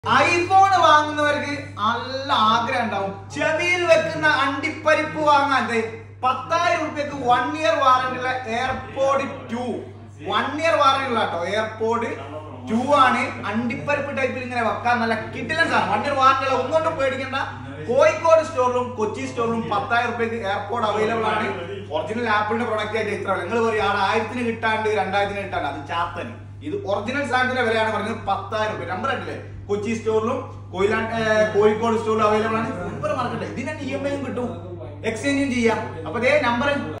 iPhone വാങ്ങുന്നവർക്ക് നല്ല ആഗ്രഹം ഉണ്ടാവും ചെവിയിൽ വെക്കുന്ന അണ്ടിപ്പരിപ്പ് വാങ്ങാൻ ദേ പത്തായിരം റുപ്യക്ക് വൺ ഇയർ വാറന്റി ഉള്ള AirPod two one year warranty ഉള്ള കേട്ടോ എയർപോഡ് ടു ആണ് അണ്ടിപ്പരിപ്പ് ടൈപ്പിൽ ഇങ്ങനെ വെക്കാൻ നല്ല കിട്ടില്ല സാർ വൺ ഇയർ വാറന്റി ഉള്ള ഒന്നുകൊണ്ടും പേടിക്കണ്ട കോഴിക്കോട് സ്റ്റോറിലും കൊച്ചി സ്റ്റോറിലും പത്തായിരം റുപ്യക്ക് എയർപോഡ് അവൈലബിൾ ആണ് ഒറിജിനൽ ആപ്പിളിന്റെ പ്രൊഡക്റ്റ് ആയിട്ട് ഇത്ര നിങ്ങൾ പറയും ആടെ ആയിരത്തിന് കിട്ടാണ്ട് രണ്ടായിരത്തിന് കിട്ടാണ്ട് അത് ചാത്തന് ഇത് ഒറിജിനൽ സാധനത്തിന്റെ വിലയാണ് പറഞ്ഞത് പത്തായിരം റുപ്യ നമ്പർ ആയിട്ടില്ലേ കൊച്ചി സ്റ്റോറിലും കൊയിലാണ്ട് ഏർ കോഴിക്കോട് സ്റ്റോറിലും അവൈലബിൾ ആണ് നമ്പർ മറക്കട്ടെ ഇതിനെ ഇ എം ഐയും കിട്ടും എക്സ്ചേഞ്ചും ചെയ്യാം അപ്പൊ അതേ നമ്പർ